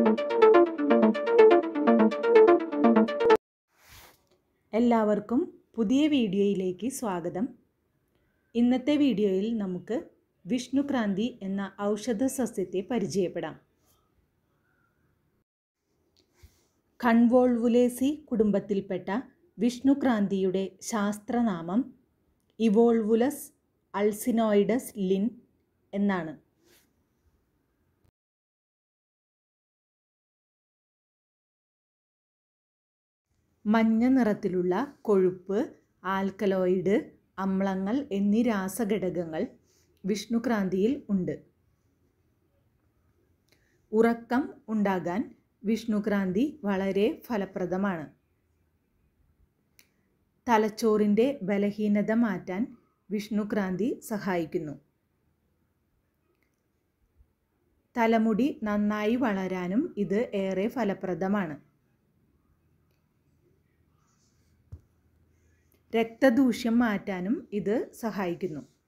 എല്ലാവർക്കും പുതിയ വീഡിയോയിലേക്ക് സ്വാഗതം ഇന്നത്തെ വീഡിയോയിൽ നമുക്ക് വിഷ്ണുക്രാന്തി എന്ന ഔഷധ സസ്യത്തെ പരിചയപ്പെടാം കൺവോൾവുലേസി കുടുംബത്തിൽപ്പെട്ട വിഷ്ണുക്രാന്തിയുടെ ശാസ്ത്രനാമം ഇവോൾവുലസ് അൾസിനോയിഡസ് ലിൻ എന്നാണ് മഞ്ഞ നിറത്തിലുള്ള കൊഴുപ്പ് ആൽക്കലോയിഡ് അമ്ലങ്ങൾ എന്നീ രാസഘടകങ്ങൾ വിഷ്ണുക്രാന്തിയിൽ ഉണ്ട് ഉറക്കം ഉണ്ടാകാൻ വിഷ്ണുക്രാന്തി വളരെ ഫലപ്രദമാണ് തലച്ചോറിൻ്റെ ബലഹീനത മാറ്റാൻ വിഷ്ണുക്രാന്തി സഹായിക്കുന്നു തലമുടി നന്നായി വളരാനും ഇത് ഏറെ ഫലപ്രദമാണ് രക്തദൂഷ്യം മാറ്റാനും ഇത് സഹായിക്കുന്നു